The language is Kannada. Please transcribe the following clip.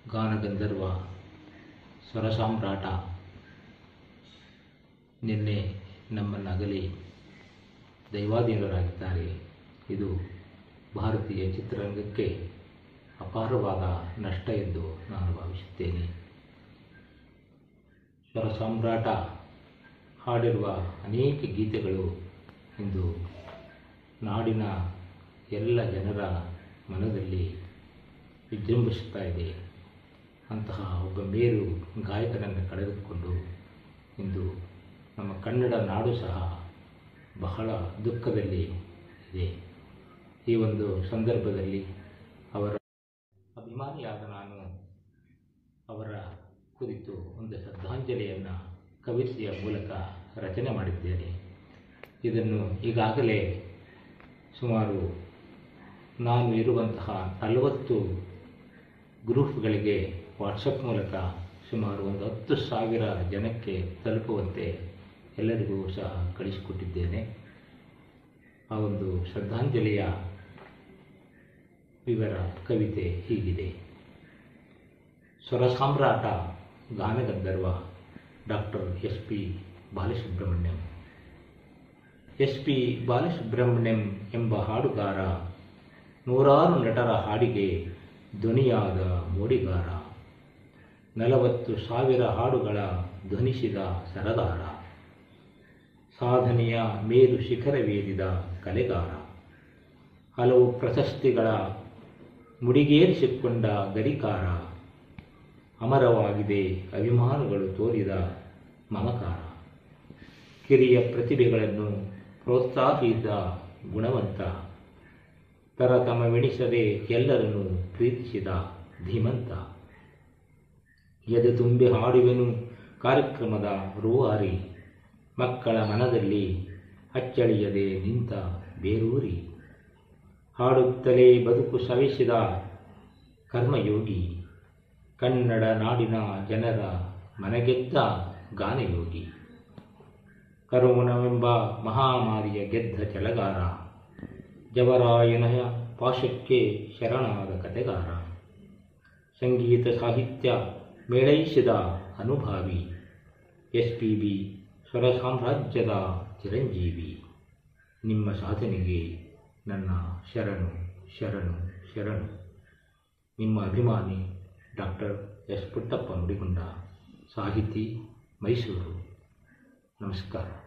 ಗಾನಗಂಧರ್ವ ಸ್ವರಸಾಮ್ರಾಟ ನಿನ್ನೆ ನಮ್ಮನ್ನಗಲಿ ದೈವಾಧೀನರಾಗಿದ್ದಾರೆ ಇದು ಭಾರತೀಯ ಚಿತ್ರರಂಗಕ್ಕೆ ಅಪಾರವಾದ ನಷ್ಟ ಎಂದು ನಾನು ಭಾವಿಸುತ್ತೇನೆ ಸ್ವರಸಾಮ್ರಾಟ ಹಾಡಿರುವ ಅನೇಕ ಗೀತೆಗಳು ಇಂದು ನಾಡಿನ ಎಲ್ಲ ಜನರ ಮನದಲ್ಲಿ ವಿಜೃಂಭಿಸುತ್ತಾ ಇದೆ ಅಂತಹ ಒಬ್ಬ ಮೇರು ಗಾಯಕನನ್ನು ಕಳೆದುಕೊಂಡು ಇಂದು ನಮ್ಮ ಕನ್ನಡ ನಾಡು ಸಹ ಬಹಳ ದುಃಖದಲ್ಲಿ ಇದೆ ಈ ಒಂದು ಸಂದರ್ಭದಲ್ಲಿ ಅವರ ಅಭಿಮಾನಿಯಾದ ನಾನು ಅವರ ಕುರಿತು ಒಂದು ಶ್ರದ್ಧಾಂಜಲಿಯನ್ನು ಕವಿತೆಯ ಮೂಲಕ ರಚನೆ ಮಾಡಿದ್ದೇನೆ ಇದನ್ನು ಈಗಾಗಲೇ ಸುಮಾರು ನಾನು ಇರುವಂತಹ ನಲವತ್ತು ಗ್ರೂಪ್ಗಳಿಗೆ ವಾಟ್ಸಪ್ ಮೂಲಕ ಸುಮಾರು ಒಂದು ಹತ್ತು ಸಾವಿರ ಜನಕ್ಕೆ ತಲುಪುವಂತೆ ಎಲ್ಲರಿಗೂ ಸಹ ಕಳಿಸಿಕೊಟ್ಟಿದ್ದೇನೆ ಆ ಒಂದು ಶ್ರದ್ಧಾಂಜಲಿಯ ವಿವರ ಕವಿತೆ ಹೀಗಿದೆ ಸ್ವರಸಾಮ್ರಾಟ ಗಾನಗಂಧರ್ವ doctor S P Balasubrahmanyam S P Balasubrahmanyam ಎಂಬ ಹಾಡುಗಾರ ನೂರಾರು ನಟರ ಹಾಡಿಗೆ ಧ್ವನಿಯಾದ ಮೋಡಿಗಾರ ನಲವತ್ತು ಸಾವಿರ ಹಾಡುಗಳ ಧ್ವನಿಸಿದ ಸರದಾರ ಸಾಧನೆಯ ಮೇರು ಶಿಖರವೇರಿದ ಕಲೆಗಾರ ಹಲವು ಪ್ರಶಸ್ತಿಗಳ ಮುಡಿಗೇರಿಸಿಕೊಂಡ ಗರಿಕಾರ ಅಮರವಾಗಿದೆ ಅಭಿಮಾನಗಳು ತೋರಿದ ಮಮಕಾರ ಕಿರಿಯ ಪ್ರತಿಭೆಗಳನ್ನು ಪ್ರೋತ್ಸಾಹಿಸಿದ ಗುಣವಂತ ತರತಮವೆಣಿಸದೆ ಎಲ್ಲರನ್ನು ಪ್ರೀತಿಸಿದ ಧೀಮಂತ ಎದೆ ತುಂಬಿ ಹಾಡುವೆನು ಕಾರ್ಯಕ್ರಮದ ರೂವಾರಿ ಮಕ್ಕಳ ಮನದಲ್ಲಿ ಅಚ್ಚಳಿಯದೆ ನಿಂತ ಬೇರೂರಿ ಹಾಡುತ್ತಲೇ ಬದುಕು ಸವಿಸಿದ ಕರ್ಮಯೋಗಿ ಕನ್ನಡ ನಾಡಿನ ಜನರ ಮನಗೆದ್ದ ಗಾನಯೋಗಿ ಕರೋನವೆಂಬ ಮಹಾಮಾರಿಯ ಗೆದ್ದ ಚಲಗಾರ ಜವರಾಯನ ಪಾಶಕ್ಕೆ ಶರಣಾದ ಕತೆಗಾರ ಸಂಗೀತ ಸಾಹಿತ್ಯ ಮೇಳೈಸಿದ ಅನುಭಾವಿ ಎಸ್ ಪಿ ಬಿ ಸ್ವರ ಸಾಮ್ರಾಜ್ಯದ ಚಿರಂಜೀವಿ ನಿಮ್ಮ ಸಾಧನೆಗೆ ನನ್ನ ಶರಣು ಶರಣು ಶರಣು ನಿಮ್ಮ ಅಭಿಮಾನಿ ಡಾಕ್ಟರ್ ಎಸ್ ಪುಟ್ಟಪ್ಪ ನುಡಿಗೊಂಡ ಸಾಹಿತಿ ಮೈಸೂರು ನಮಸ್ಕಾರ